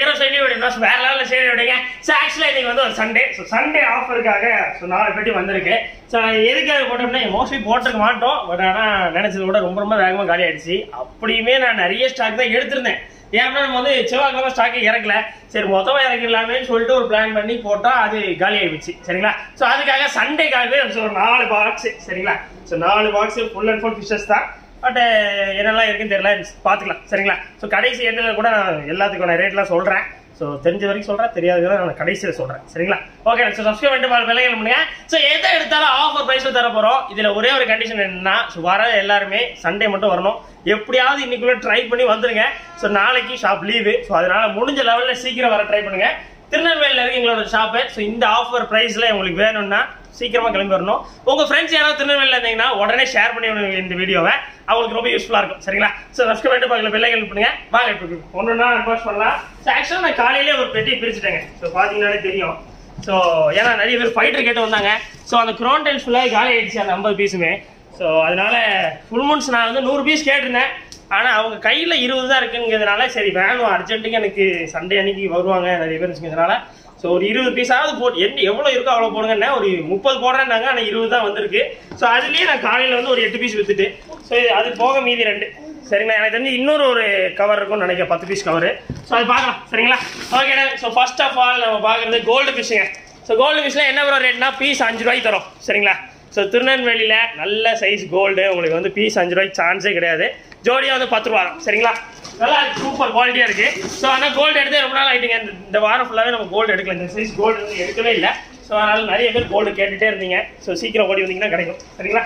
இன்னொரு சைடு விடுங்க வேற லெவலில் சைடு விடுங்க ஸோ ஆக்சுவலாக இன்னைக்கு வந்து ஒரு சண்டே ஸோ சண்டே ஆஃபருக்காக ஸோ நாலு பெட்டி வந்திருக்கு ஸோ எதுக்காக போட்டோம்னா மோஸ்ட்லி போட்டிருக்க மாட்டோம் பட் ஆனால் நினைச்சதை விட ரொம்ப ரொம்ப வேகமாக காலி ஆயிடுச்சு அப்படியுமே நான் நிறைய ஸ்டாக் தான் எடுத்திருந்தேன் ஏன்னா நம்ம வந்து செவ்வாய்க்கிழமை ஸ்டாக்கே இறக்கல சரி மொத்தமாக இறக்கிடலாமே சொல்லிட்டு ஒரு பிளான் பண்ணி போட்டால் அது காலி ஆயிடுச்சு சரிங்களா ஸோ அதுக்காக சண்டேக்காகவே ஒரு நாலு பாக்ஸ் சரிங்களா ஸோ நாலு box full and full fishes தான் பட் என்னெல்லாம் இருக்குன்னு தெரியல பார்த்துக்கலாம் சரிங்களா ஸோ கடைசி எண்டில் கூட நான் எல்லாத்துக்கான ரேட்லாம் சொல்கிறேன் ஸோ தெரிஞ்ச வரைக்கும் சொல்கிறேன் தெரியாத நான் கடைசியில் சொல்கிறேன் சரிங்களா ஓகே ஸோ சப்ஸ்கிரைப் பண்ணிட்டு விலைகள் பண்ணுங்க ஸோ எதை எடுத்தாலும் ஆஃபர் ப்ரைஸில் தர போகிறோம் இதில் ஒரே ஒரு கண்டிஷன் என்னன்னா ஸோ வர எல்லாருமே சண்டே மட்டும் வரணும் எப்படியாவது இன்னைக்குள்ள ட்ரை பண்ணி வந்துருங்க ஸோ நாளைக்கு ஷாப் லீவு ஸோ அதனால முடிஞ்ச லெவலில் சீக்கிரம் வர ட்ரை பண்ணுங்க திருநெல்வேலியில் இருக்கு எங்களோட ஷாப்பு ஸோ இந்த ஆஃபர் ப்ரைஸில் உங்களுக்கு வேணும்னா சீக்கிரமா கிளம்பி வரணும் உங்க ஃப்ரெண்ட்ஸ் யாராவது திருநெல்வேலியில் இருந்தீங்கன்னா உடனே ஷேர் பண்ணி விடுங்க இந்த வீடியோவை அவங்களுக்கு ரொம்ப யூஸ்ஃபுல்லா இருக்கும் சரிங்களா ஸோ சப்ஸ்கிரைப் பண்ணிட்டு பக்கத்தில் பெல்லை ஹெல்ப் பண்ணுங்க வாங்க இப்போ ஒன்றுனா அட்வான்ஸ் பண்ணலாம் ஸோ ஆக்சுவலாக நான் காலையிலே ஒரு பெட்டி பிரிச்சுட்டேங்க ஸோ பார்த்தீங்கன்னாலே தெரியும் ஸோ ஏன்னா நிறைய பேர் ஃபைட்டர் கேட்டு வந்தாங்க ஸோ அந்த க்ரோன் டைல்ஸ் ஃபுல்லாக காலி ஆயிடுச்சு அந்த ஐம்பது பீஸுமே ஸோ அதனால ஃபுல் மூன்ஸ் நான் வந்து நூறு பீஸ் கேட்டிருந்தேன் ஆனால் அவங்க கையில் இருபது தான் இருக்குங்கிறதுனால சரி வேணும் அர்ஜென்ட்டுக்கு எனக்கு சண்டே அன்னைக்கு வருவாங்க நிறைய பேர் இருக்குங்கிறதுனால ஸோ ஒரு இருபது பீஸாவது போட்டு என்ன எவ்வளோ இருக்கோ அவ்வளோ போடுங்கன்னா ஒரு முப்பது போடுறேன்னாங்க ஆனால் இருபது தான் வந்திருக்கு ஸோ அதுலேயே நான் காலையில் வந்து ஒரு எட்டு பீஸ் வித்துட்டு ஸோ அது போக மீதி ரெண்டு சரிங்களா எனக்கு தெரிஞ்சு இன்னொரு ஒரு கவர் இருக்கும்னு நினைக்கிறேன் பத்து பீஸ் கவர் ஸோ அது பார்க்கலாம் சரிங்களா ஓகேண்ணா ஸோ ஃபர்ஸ்ட் ஆஃப் ஆல் நம்ம பார்க்குறது கோல்டு ஃபிஷ்ஷுங்க ஸோ கோல்டு ஃபிஷ்ஷில் என்ன வரும் ரேட்னா பீஸ் அஞ்சு ரூபாய்க்கு தரோம் சரிங்களா ஸோ திருநெல்வேலியில் நல்ல சைஸ் கோல்டு உங்களுக்கு வந்து பீஸ் அஞ்சு ரூபாய்க்கு சான்ஸே கிடையாது ஜோடியாக வந்து பத்து ரூபா தான் சரிங்களா நல்லா சூப்பர் குவாலிட்டியாக இருக்குது ஸோ ஆனால் கோல்டு எடுத்து ரொம்ப நாள் ஆகிட்டுங்க இந்த வாரம் ஃபுல்லாகவே நம்ம கோல்டு எடுக்கல இந்த சைஸ் கோல்டு வந்து எடுக்கவே இல்லை ஸோ அதனால் நிறைய பேர் கோல்டு கேட்டுகிட்டே இருந்தீங்க ஸோ சீக்கிரம் ஓடி வந்தீங்கன்னா கிடைக்கும் சரிங்களா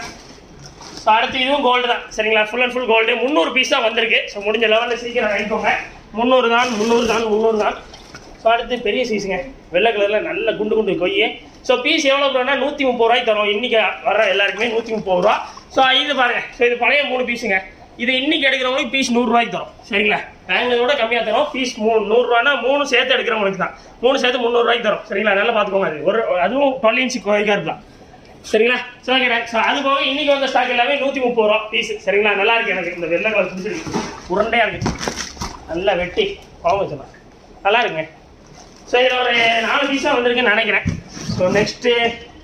ஸோ அடுத்து இதுவும் கோல்டு தான் சரிங்களா ஃபுல் அண்ட் ஃபுல் கோல்டு முந்நூறு பீஸ் தான் வந்திருக்கு ஸோ முடிஞ்ச லெவலில் சீக்கிரம் வாங்கிக்கோங்க முந்நூறு தான் முந்நூறு தான் முந்நூறு தான் ஸோ அடுத்து பெரிய சைஸுங்க வெள்ளை கலரில் நல்ல குண்டு குண்டு கொய்யே ஸோ பீஸ் எவ்வளோ ப்ரோனா நூற்றி முப்பது ரூபாய்க்கு தரோம் இன்றைக்கி வர எல்லாருக்குமே நூற்றி முப்பது ரூபா ஸோ இது பாருங்க ஸோ இது பழைய மூணு பீஸுங்க இது இன்னைக்கு எடுக்கிறவங்களுக்கு பீஸ் நூறுரூவாய்க்கு தரும் சரிங்களா வாங்கினதை விட கம்மியாக தரும் பீஸ் மூணு நூறுரூவானா மூணு சேர்த்து எடுக்கிறவங்களுக்கு தான் மூணு சேர்த்து முந்நூறுரூவாய்க்கு தரும் சரிங்களா நல்லா பார்த்துக்கோங்க அது ஒரு அதுவும் டுவெல் இன்ச்சு கோய்க்காக இருக்கலாம் சரிங்களா ஸோ ஓகே ஸோ அது போக இன்னைக்கு வந்த ஸ்டாக் எல்லாமே நூற்றி முப்பது ரூபா பீஸ் சரிங்களா நல்லா இருக்கு எனக்கு இந்த வெள்ளை கலர் பிடிச்சிருக்கு உருண்டையாக இருக்கு நல்லா வெட்டி கோவம் வச்சிடலாம் நல்லா இருக்குங்க ஸோ இதில் ஒரு நாலு பீஸாக வந்திருக்குன்னு நினைக்கிறேன் ஸோ நெக்ஸ்ட்டு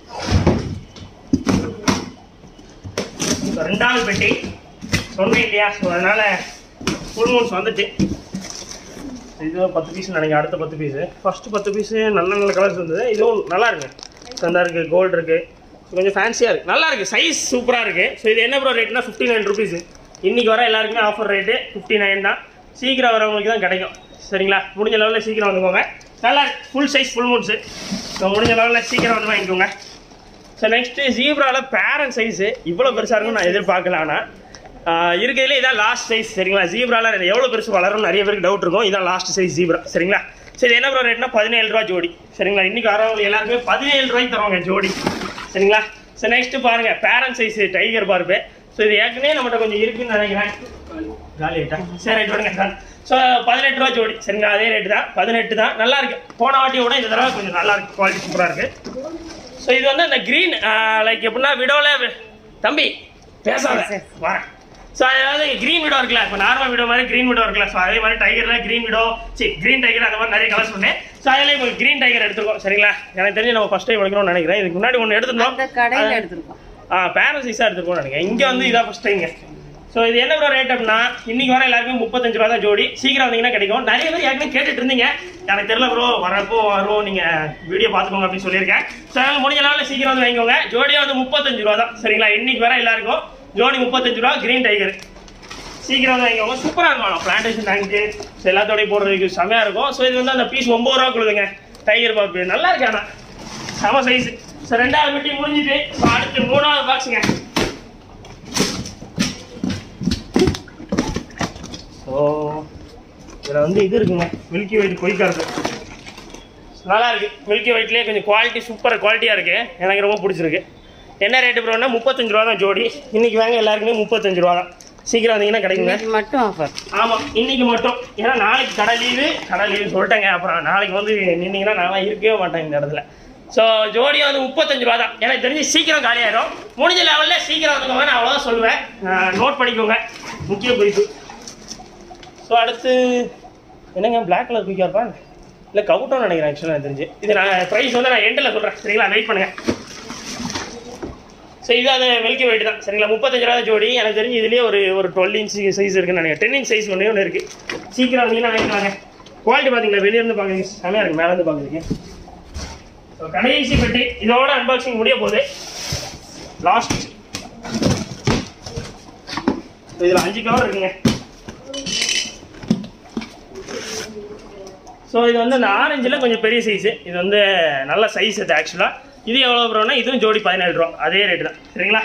ரெண்டாவது பெட்டி சொன்னேன் இல்லையா ஸோ அதனால் ஃபுல் மூன்ஸ் வந்துட்டு இது ஒரு பத்து பீஸ் நினைக்கிறேன் அடுத்த பத்து பீஸு ஃபஸ்ட்டு பத்து பீஸு நல்ல நல்ல கலர்ஸ் இருந்தது இதுவும் நல்லா இருக்கு சந்தா இருக்குது கோல்டு இருக்குது கொஞ்சம் ஃபேன்சியாக இருக்குது நல்லா இருக்குது சைஸ் சூப்பராக இருக்குது ஸோ இது என்ன ப்ரோ ரேட்னா ஃபிஃப்டி நைன் ருபீஸு இன்றைக்கி வர எல்லாருக்குமே ஆஃபர் ரேட்டு ஃபிஃப்டி நைன் தான் சீக்கிரம் வரவங்களுக்கு தான் கிடைக்கும் சரிங்களா முடிஞ்ச லெவலில் சீக்கிரம் வந்துக்கோங்க நல்லா ஃபுல் சைஸ் ஃபுல் மூட்ஸு ஸோ முடிஞ்ச லெவலில் சீக்கிரம் வந்து வாங்கிக்கோங்க ஸோ நெக்ஸ்ட்டு ஜீப்ராவில் பேரண்ட் சைஸு இவ்வளோ பெருசாக இருக்கும்னு நான் எதிர்பார்க்கல ஆனால் இருக்கிறதுல இதான் லாஸ்ட் சைஸ் சரிங்களா ஜீப்ராவில் எவ்வளோ பெருசு வளரும் நிறைய பேருக்கு டவுட் இருக்கும் இதான் லாஸ்ட் சைஸ் ஜீப்ரா சரிங்களா சரி என்ன ப்ரோ ரேட்னா பதினேழு ரூபா ஜோடி சரிங்களா இன்னைக்கு வரவங்க எல்லாருக்குமே பதினேழு ரூபாய்க்கு தருவாங்க ஜோடி சரிங்களா ஸோ நெக்ஸ்ட்டு பாருங்கள் parent size tiger barb so இது ஏற்கனவே நம்மகிட்ட கொஞ்சம் இருக்குன்னு நினைக்கிறேன் காலி ஆயிட்டா சரி ரைட் விடுங்க ஸோ பதினெட்டு ரூபா ஜோடி சரிங்களா அதே ரேட்டு தான் பதினெட்டு தான் நல்லா இருக்கு போன வாட்டியை விட இந்த தடவை கொஞ்சம் நல்லா இருக்கு குவாலிட்டி சூப்பராக இருக்கு ஸோ இது வந்து அந்த க்ரீன் லைக் எப்படின்னா விடோவில் தம்பி பேசாத வரேன் ஸோ அதாவது க்ரீன் விடோ இருக்குல்ல இப்போ நார்மல் விடோ மாதிரி க்ரீன் விடோ இருக்குல்ல ஸோ அதே மாதிரி டைகரில் க்ரீன் விடோ சரி க்ரீன் டைகர் அந்த மாதிரி நிறைய கலர்ஸ் பண்ணேன் ஸோ அதில் இப்போ க்ரீன் டைகர் எடுத்துருக்கோம் சரிங்களா எனக்கு தெரிஞ்சு நம்ம ஃபஸ்ட் டைம் எடுக்கணும்னு நினைக்கிறேன் இதுக்கு முன்னாடி ஒன்று எடுத்துருந்தோம் அந்த கடையில எடுத்திருக்கோம் ஆ பேரண்ட் சைஸாக எடுத்துருக்கோம்னு நினைக்கிறேன் இங்கே வந்து இதான் ஃபஸ்ட் டைங்க ஸோ இது என்ன ப்ரோ ரேட் அப்படின்னா இன்னைக்கு வர எல்லாருக்குமே முப்பத்தஞ்சு ரூபா தான் ஜோடி சீக்கிரம் வந்தீங்கன்னா கிடைக்கும் நிறைய பேர் ஏற்கனவே கேட்டுட்டு இருந்தீங்க எனக்கு தெரியல ப்ரோ வரப்போ வரும் நீங்கள் வீடியோ பார்த்துக்கோங்க அப்படின்னு சொல்லியிருக்கேன் ஸோ அதனால முடிஞ்ச லெவலில் சீக்கிரம் வந்து வாங்கிக்கோங்க ஜோடியாக வந்து முப்பத்தஞ்சு ரூபா தான் சரிங்களா இன்னைக்கு வர எல்லாருக்கும் ஜோடி முப்பத்தஞ்சு ரூபா கிரீன் டைகர் சீக்கிரம் வந்து வாங்கிக்கோங்க சூப்பராக இருக்கும் பிளான்டேஷன் டேங்க்கு எல்லாத்தோடய போடுறதுக்கு செமையாக இருக்கும் ஸோ இது வந்து அந்த பீஸ் ஒம்பது ரூபா கொடுதுங்க டைகர் பாப்பு நல்லா இருக்கு ஆனால் செம சைஸ் ஸோ ரெண்டாவது பெட்டி முடிஞ்சிட்டு ஸோ அடுத்து மூணாவது பாக்ஸுங்க ஸோ இதில் வந்து இது இருக்குங்க மில்கி ஒயிட் கொய்க்கா இருக்கு நல்லா இருக்கு மில்கி ஒயிட்லேயே கொஞ்சம் குவாலிட்டி சூப்பர் குவாலிட்டியாக இருக்கு எனக்கு ரொம்ப பிடிச்சிருக்கு என்ன ரேட்டு ப்ரோனா முப்பத்தஞ்சு ரூபா தான் ஜோடி இன்னைக்கு வாங்க எல்லாருக்குமே முப்பத்தஞ்சு ரூபா தான் சீக்கிரம் வந்தீங்கன்னா கிடைக்குங்க இன்னைக்கு மட்டும் ஆஃபர் ஆமாம் இன்னைக்கு மட்டும் ஏன்னா நாளைக்கு கடை லீவு கடை லீவு சொல்லிட்டேங்க அப்புறம் நாளைக்கு வந்து நின்னீங்கன்னா நான்லாம் இருக்கவே மாட்டேன் இந்த இடத்துல ஸோ ஜோடியா வந்து முப்பத்தஞ்சு ரூபா தான் எனக்கு தெரிஞ்சு சீக்கிரம் காலியாயிரும் முடிஞ்ச லெவலில் சீக்கிரம் வந்துக்கோங்க நான் அவ்வளோதான் சொல்லுவேன் நோட் பண்ணிக்கோங்க முக்கிய குறிப்பு ஸோ அடுத்து என்னங்க பிளாக் கலர் குயிக்காக இருப்பா இல்லை கவுட்டோன்னு நினைக்கிறேன் ஆக்சுவலாக எனக்கு தெரிஞ்சு இது நான் ப்ரைஸ் வந்து நான் எண்டில் சொல்கிறேன் சரிங்களா வெயிட் பண்ணுங்கள் ஸோ இது அது வெல்கி வெயிட் தான் சரிங்களா முப்பத்தஞ்சு ரூபா ஜோடி எனக்கு தெரிஞ்சு இதுலேயே ஒரு ஒரு டுவெல் இன்ச் சைஸ் இருக்குன்னு நினைக்கிறேன் டென் இன்ச் சைஸ் ஒன்றே ஒன்று இருக்குது சீக்கிரம் வந்தீங்கன்னா வாங்கிக்கலாங்க குவாலிட்டி பார்த்தீங்களா வெளியிருந்து பார்க்குறீங்க செமையாக இருக்குது மேலேருந்து பார்க்குறீங்க ஸோ கடைசி பெட்டி இதோட அன்பாக்சிங் முடிய போகுது லாஸ்ட் இதில் அஞ்சு கவர் இருக்குங்க ஸோ இது வந்து அந்த ஆரஞ்சில் கொஞ்சம் பெரிய சைஸு இது வந்து நல்ல சைஸ் இது ஆக்சுவலாக இது எவ்வளோ ப்ரோனா இதுவும் ஜோடி பதினேழு ரூபா அதே ரேட்டு தான் சரிங்களா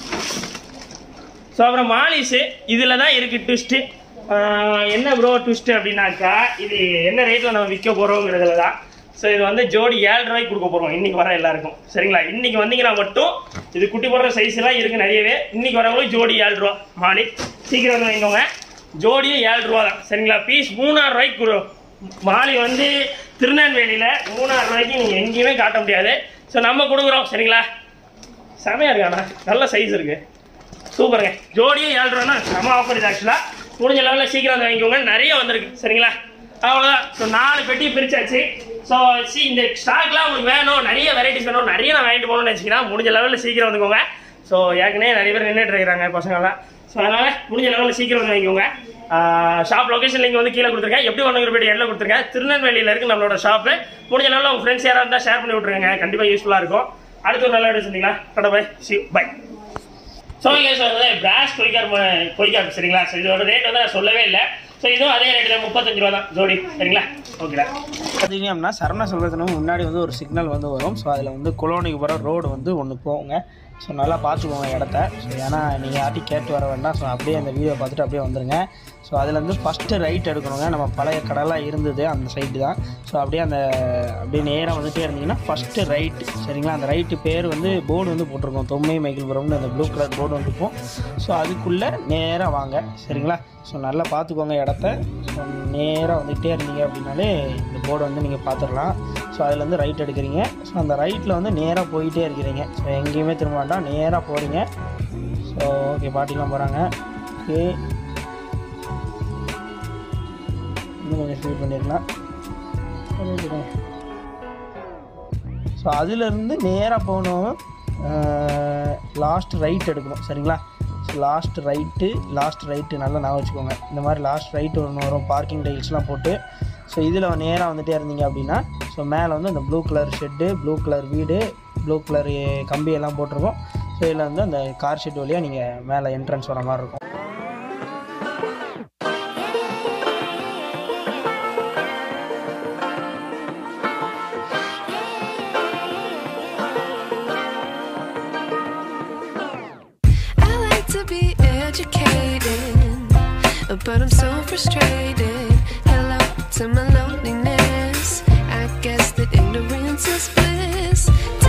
ஸோ அப்புறம் மாலிஷு இதில் தான் இருக்குது ட்விஸ்ட்டு என்ன ப்ரோ ட்விஸ்ட்டு அப்படின்னாக்கா இது என்ன ரேட்டில் நம்ம விற்க போகிறோங்கிறதுல தான் ஸோ இது வந்து ஜோடி ஏழு ரூபாய்க்கு கொடுக்க போகிறோம் இன்றைக்கி வர எல்லாருக்கும் சரிங்களா இன்றைக்கி வந்தீங்கன்னா மட்டும் இது குட்டி போடுற சைஸ் எல்லாம் இருக்குது நிறையவே இன்றைக்கி வரவங்களுக்கு ஜோடி ஏழு ரூபா மாலி சீக்கிரம் வந்து வாங்கிக்கோங்க ஜோடியும் ஏழு ரூபா தான் சரிங்களா பீஸ் மூணாயிரம் ரூபாய்க்கு கொடு- மாலி வந்து திருநெல்வேலியில் மூணாயிரம் ரூபாய்க்கு நீங்கள் எங்கேயுமே காட்ட முடியாது ஸோ நம்ம கொடுக்குறோம் சரிங்களா செமையாக இருக்கு அண்ணா நல்ல சைஸ் இருக்குது சூப்பருங்க ஜோடியும் ஏழு ரூபானா செம ஆஃபர் இது ஆக்சுவலாக முடிஞ்ச லெவலில் சீக்கிரம் வந்து வாங்கிக்கோங்க நிறைய வந்திருக்கு சரிங்களா அவ்வளோதான் ஸோ நாலு பெட்டி பிரிச்சாச்சு ஸோ சி இந்த ஸ்டாக்லாம் உங்களுக்கு வேணும் நிறைய வெரைட்டிஸ் வேணும் நிறைய நான் வாங்கிட்டு போகணும்னு நினச்சிங்கன்னா முடிஞ்ச லெவலில் சீக்கிரம் வந்துக்கோங்க ஸோ ஏற்கனவே நிறைய பேர் நின்றுட்டு இருக்கிறாங்க பசங்களாம் ஸோ அதனால் முடிஞ்ச லெவலில் சீக்கிரம் வந்து வாங்கிக்கோங்க ஷாப் லொகேஷன் லிங்க் வந்து கீழே கொடுத்துருக்கேன் எப்படி ஒன்று வீடியோ எல்லாம் கொடுத்துருக்கேன் திருநெல்வேலியில் இருக்கு நம்மளோட ஷாப்பு முடிஞ்ச லெவலில் உங்கள் ஃப்ரெண்ட்ஸ் யாராவது இருந்தால் ஷேர் பண்ணி விட்ருங்க கண்டிப்பாக யூஸ்ஃபுல்லாக இருக்கும் அடுத்த ஒரு நல்ல வீடியோ சொன்னீங்களா கடை பை சி பை ஸோ கேஸ் வந்து பிராஷ் கொய்கார் கொய்கார் சரிங்களா ஸோ இதோட ரேட் வந்து நான் சொல்லவே இல்லை ஸோ இதுவும் அதே ரேட்டு தான் முப்பத்தஞ்சு ரூபா தான் ஜோடி சரிங்களா ஓகேடா பார்த்தீங்கன்னா சரவண செல்வத்தினும் முன்னாடி வந்து ஒரு சிக்னல் வந்து வரும் ஸோ அதில் வந்து குளோனிக்கு போகிற ரோடு வந்து ஒன்று போகுங்க ஸோ நல்லா பார்த்துக்கோங்க இடத்த ஸோ ஏன்னா நீங்கள் யார்ட்டையும் கேட்டு வர வேண்டாம் ஸோ அப்படியே அந்த வீடியோ பார்த்துட்டு அப்படியே வந்துருங்க ஸோ அதுலேருந்து ஃபஸ்ட்டு ரைட் எடுக்கணுங்க நம்ம பழைய கடலாம் இருந்தது அந்த சைடு தான் ஸோ அப்படியே அந்த அப்படியே நேராக வந்துட்டே இருந்தீங்கன்னா ஃபஸ்ட்டு ரைட்டு சரிங்களா அந்த ரைட்டு பேர் வந்து போர்டு வந்து போட்டிருக்கோம் தொம்மை மைக்கேல்புரம்னு அந்த ப்ளூ கலர் போர்டு வந்துருக்கும் ஸோ அதுக்குள்ளே நேராக வாங்க சரிங்களா ஸோ நல்லா பார்த்துக்கோங்க இடத்த ஸோ நேராக வந்துகிட்டே இருந்தீங்க அப்படின்னாலே இந்த போர்டு வந்து நீங்கள் பார்த்துடலாம் ஸோ அதுலேருந்து ரைட் எடுக்கிறீங்க ஸோ அந்த ரைட்டில் வந்து நேராக போயிட்டே இருக்கிறீங்க ஸோ எங்கேயுமே திரும்ப வேண்டாம் நேராக போகிறீங்க ஸோ ஓகே பாட்டிலாம் போகிறாங்க ஓகே இன்னும் கொஞ்சம் ஸ்பீட் பண்ணிடலாம் ஸோ அதுலேருந்து நேராக போகணும் லாஸ்ட் ரைட் எடுக்கணும் சரிங்களா so last right last right நல்லா ஞாபகம் வச்சுக்கோங்க இந்த மாதிரி லாஸ்ட் ரைட்டு ஒன்று வரும் பார்க்கிங் டைல்ஸ்லாம் போட்டு ஸோ இதில் நேராக வந்துட்டே இருந்தீங்க அப்படின்னா ஸோ மேலே வந்து அந்த blue colour shed blue colour வீடு ப்ளூ கலர் கம்பி எல்லாம் போட்டிருக்கோம் ஸோ இதில் வந்து அந்த கார் ஷெட் வழியாக நீங்கள் மேலே என்ட்ரன்ஸ் வர மாதிரி இருக்கும் I like to be educated, but I'm so frustrated. Hello to my loneliness. I guess that ignorance is bliss.